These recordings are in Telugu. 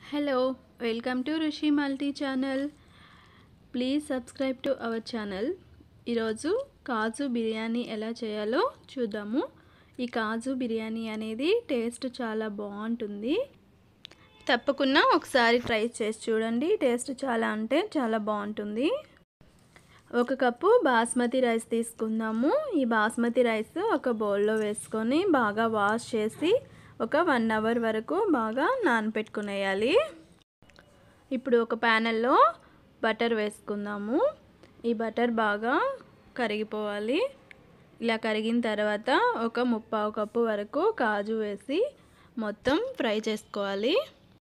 hello welcome to Rushi multi channel please subscribe to our channel ఈరోజు కాజు బిర్యానీ ఎలా చేయాలో చూద్దాము ఈ కాజు బిర్యానీ అనేది టేస్ట్ చాలా బాగుంటుంది తప్పకుండా ఒకసారి ట్రై చేసి చూడండి టేస్ట్ చాలా అంటే చాలా బాగుంటుంది ఒక కప్పు బాస్మతి రైస్ తీసుకుందాము ఈ బాస్మతి రైస్ ఒక బౌల్లో వేసుకొని బాగా వాష్ చేసి ఒక వన్ అవర్ వరకు బాగా నానపెట్టుకునేయాలి ఇప్పుడు ఒక ప్యానల్లో బటర్ వేసుకుందాము ఈ బటర్ బాగా కరిగిపోవాలి ఇలా కరిగిన తర్వాత ఒక ముప్పావు కప్పు వరకు కాజు వేసి మొత్తం ఫ్రై చేసుకోవాలి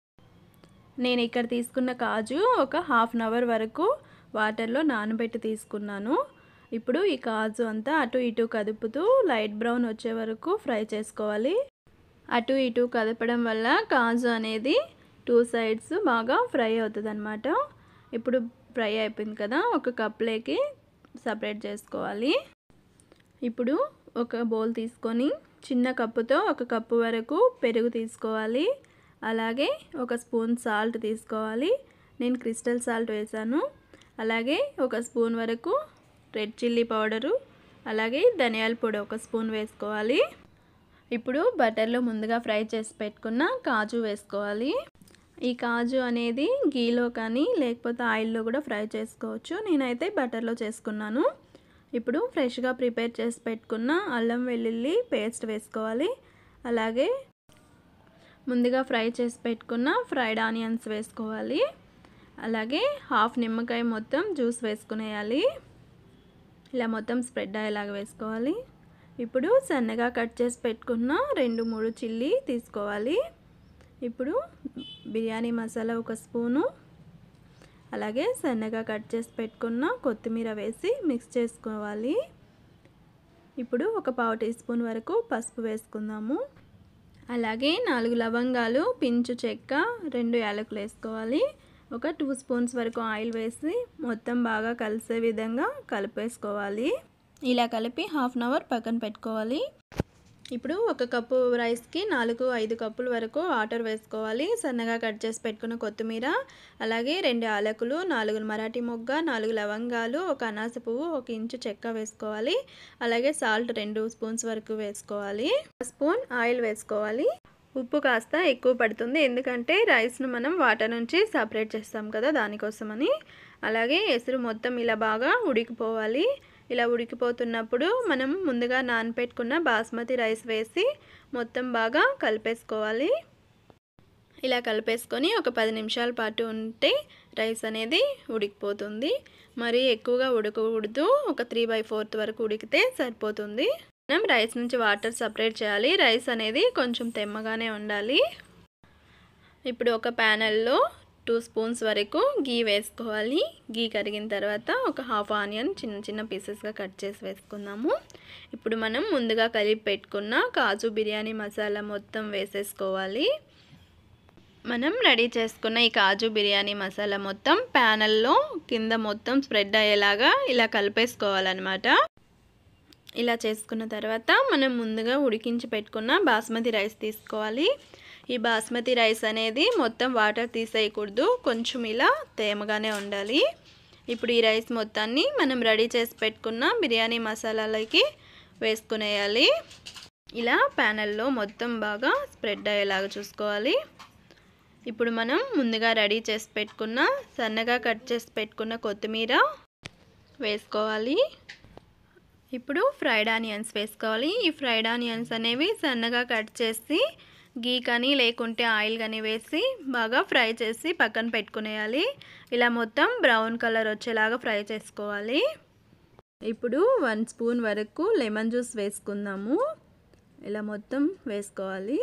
నేను ఇక్కడ తీసుకున్న కాజు ఒక హాఫ్ అన్ అవర్ వరకు వాటర్లో నానబెట్టి తీసుకున్నాను ఇప్పుడు ఈ కాజు అంతా అటు ఇటు కదుపుతూ లైట్ బ్రౌన్ వచ్చే వరకు ఫ్రై చేసుకోవాలి అటు ఇటు కదపడం వల్ల కాజు అనేది టూ సైడ్స్ బాగా ఫ్రై అవుతుంది అనమాట ఇప్పుడు ఫ్రై అయిపోయింది కదా ఒక కప్లోకి సపరేట్ చేసుకోవాలి ఇప్పుడు ఒక బౌల్ తీసుకొని చిన్న కప్పుతో ఒక కప్పు వరకు పెరుగు తీసుకోవాలి అలాగే ఒక స్పూన్ సాల్ట్ తీసుకోవాలి నేను క్రిస్టల్ సాల్ట్ వేసాను అలాగే ఒక స్పూన్ వరకు రెడ్ చిల్లీ పౌడరు అలాగే ధనియాల పొడి ఒక స్పూన్ వేసుకోవాలి ఇప్పుడు బటర్లో ముందుగా ఫ్రై చేసి పెట్టుకున్న కాజు వేసుకోవాలి ఈ కాజు అనేది గీలో కానీ లేకపోతే ఆయిల్లో కూడా ఫ్రై చేసుకోవచ్చు నేనైతే బటర్లో చేసుకున్నాను ఇప్పుడు ఫ్రెష్గా ప్రిపేర్ చేసి పెట్టుకున్న అల్లం వెల్లుల్లి పేస్ట్ వేసుకోవాలి అలాగే ముందుగా ఫ్రై చేసి పెట్టుకున్న ఫ్రైడ్ ఆనియన్స్ వేసుకోవాలి అలాగే హాఫ్ నిమ్మకాయ మొత్తం జ్యూస్ వేసుకునేయాలి ఇలా మొత్తం స్ప్రెడ్ అయ్యేలాగా వేసుకోవాలి ఇప్పుడు సన్నగా కట్ చేసి పెట్టుకున్న రెండు మూడు చిల్లీ తీసుకోవాలి ఇప్పుడు బిర్యానీ మసాలా ఒక స్పూను అలాగే సన్నగా కట్ చేసి పెట్టుకున్న కొత్తిమీర వేసి మిక్స్ చేసుకోవాలి ఇప్పుడు ఒక పావు టీ స్పూన్ వరకు పసుపు వేసుకుందాము అలాగే నాలుగు లవంగాలు పించు చెక్క రెండు యాలకులు వేసుకోవాలి ఒక టూ స్పూన్స్ వరకు ఆయిల్ వేసి మొత్తం బాగా కలిసే విధంగా కలిపేసుకోవాలి ఇలా కలిపి హాఫ్ అన్ అవర్ పక్కన పెట్టుకోవాలి ఇప్పుడు ఒక కప్పు రైస్కి నాలుగు ఐదు కప్పుల వరకు వాటర్ వేసుకోవాలి సన్నగా కట్ చేసి పెట్టుకున్న కొత్తిమీర అలాగే రెండు యాలకులు నాలుగు మరాఠీ మొగ్గ నాలుగు లవంగాలు ఒక అనాస పువ్వు ఒక ఇంచు చెక్క వేసుకోవాలి అలాగే సాల్ట్ రెండు స్పూన్స్ వరకు వేసుకోవాలి స్పూన్ ఆయిల్ వేసుకోవాలి ఉప్పు కాస్త ఎక్కువ పడుతుంది ఎందుకంటే రైస్ను మనం వాటర్ నుంచి సపరేట్ చేస్తాం కదా దానికోసమని అలాగే ఎసురు మొత్తం ఇలా బాగా ఉడికిపోవాలి ఇలా ఉడికిపోతున్నప్పుడు మనం ముందుగా నానపెట్టుకున్న బాస్మతి రైస్ వేసి మొత్తం బాగా కలిపేసుకోవాలి ఇలా కలిపేసుకొని ఒక పది నిమిషాల పాటు ఉంటే రైస్ అనేది ఉడికిపోతుంది మరి ఎక్కువగా ఉడకకూడదు ఒక త్రీ బై ఫోర్త్ వరకు ఉడికితే సరిపోతుంది మనం రైస్ నుంచి వాటర్ సపరేట్ చేయాలి రైస్ అనేది కొంచెం తెమ్మగానే ఉండాలి ఇప్పుడు ఒక ప్యానల్లో టూ స్పూన్స్ వరకు గీ వేసుకోవాలి గీ కరిగిన తర్వాత ఒక హాఫ్ ఆనియన్ చిన్న చిన్న పీసెస్గా కట్ చేసి వేసుకుందాము ఇప్పుడు మనం ముందుగా కలిపి పెట్టుకున్న కాజు బిర్యానీ మసాలా మొత్తం వేసేసుకోవాలి మనం రెడీ చేసుకున్న ఈ కాజు బిర్యానీ మసాలా మొత్తం ప్యానల్లో కింద మొత్తం స్ప్రెడ్ అయ్యేలాగా ఇలా కలిపేసుకోవాలన్నమాట ఇలా చేసుకున్న తర్వాత మనం ముందుగా ఉడికించి పెట్టుకున్న బాస్మతి రైస్ తీసుకోవాలి ఈ బాస్మతి రైస్ అనేది మొత్తం వాటర్ తీసేయకూడదు కొంచెం ఇలా తేమగానే ఉండాలి ఇప్పుడు ఈ రైస్ మొత్తాన్ని మనం రెడీ చేసి పెట్టుకున్న బిర్యానీ మసాలాలకి వేసుకునేయాలి ఇలా ప్యానల్లో మొత్తం బాగా స్ప్రెడ్ అయ్యేలాగా చూసుకోవాలి ఇప్పుడు మనం ముందుగా రెడీ చేసి పెట్టుకున్న సన్నగా కట్ చేసి పెట్టుకున్న కొత్తిమీర వేసుకోవాలి ఇప్పుడు ఫ్రైడ్ ఆనియన్స్ వేసుకోవాలి ఈ ఫ్రైడ్ ఆనియన్స్ అనేవి సన్నగా కట్ చేసి గీ కానీ లేకుంటే ఆయిల్ కానీ వేసి బాగా ఫ్రై చేసి పక్కన పెట్టుకునేయాలి ఇలా మొత్తం బ్రౌన్ కలర్ వచ్చేలాగా ఫ్రై చేసుకోవాలి ఇప్పుడు వన్ స్పూన్ వరకు లెమన్ జ్యూస్ వేసుకుందాము ఇలా మొత్తం వేసుకోవాలి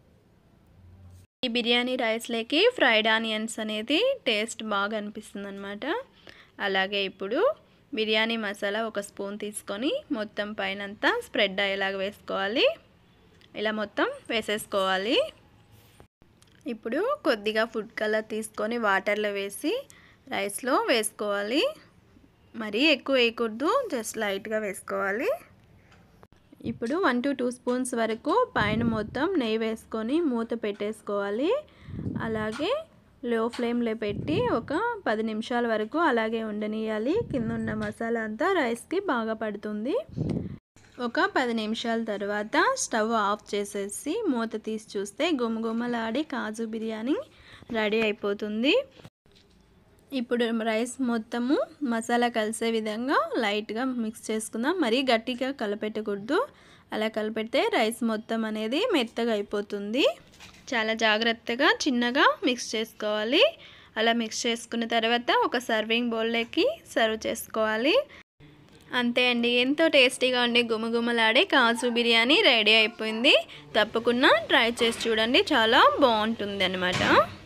ఈ బిర్యానీ రైస్లోకి ఫ్రైడ్ ఆనియన్స్ అనేది టేస్ట్ బాగా అనిపిస్తుంది అనమాట అలాగే ఇప్పుడు బిర్యానీ మసాలా ఒక స్పూన్ తీసుకొని మొత్తం పైనంతా స్ప్రెడ్ అయ్యేలాగా వేసుకోవాలి ఇలా మొత్తం వేసేసుకోవాలి ఇప్పుడు కొద్దిగా ఫుడ్ కలర్ తీసుకొని వాటర్లో వేసి రైస్లో వేసుకోవాలి మరీ ఎక్కువ వేయకూడదు జస్ట్ లైట్గా వేసుకోవాలి ఇప్పుడు వన్ టు టూ స్పూన్స్ వరకు పైన మొత్తం నెయ్యి వేసుకొని మూత పెట్టేసుకోవాలి అలాగే లో ఫ్లేమ్లో పెట్టి ఒక పది నిమిషాల వరకు అలాగే ఉండనియాలి కింద ఉన్న మసాలా అంతా రైస్కి బాగా పడుతుంది ఒక పది నిమిషాల తర్వాత స్టవ్ ఆఫ్ చేసేసి మూత తీసి చూస్తే గుమగుమలాడి కాజు బిర్యానీ రెడీ అయిపోతుంది ఇప్పుడు రైస్ మొత్తము మసాలా కలిసే విధంగా లైట్గా మిక్స్ చేసుకుందాం మరీ గట్టిగా కలపెట్టకూడదు అలా కలిపెడితే రైస్ మొత్తం అనేది మెత్తగా అయిపోతుంది చాలా జాగ్రత్తగా చిన్నగా మిక్స్ చేసుకోవాలి అలా మిక్స్ చేసుకున్న తర్వాత ఒక సర్వింగ్ బౌల్లోకి సర్వ్ చేసుకోవాలి అంతే అండి ఎంతో టేస్టీగా ఉండి గుమగుమలాడే కాజు బిర్యానీ రెడీ అయిపోయింది తప్పకుండా ట్రై చేసి చూడండి చాలా బాగుంటుంది అనమాట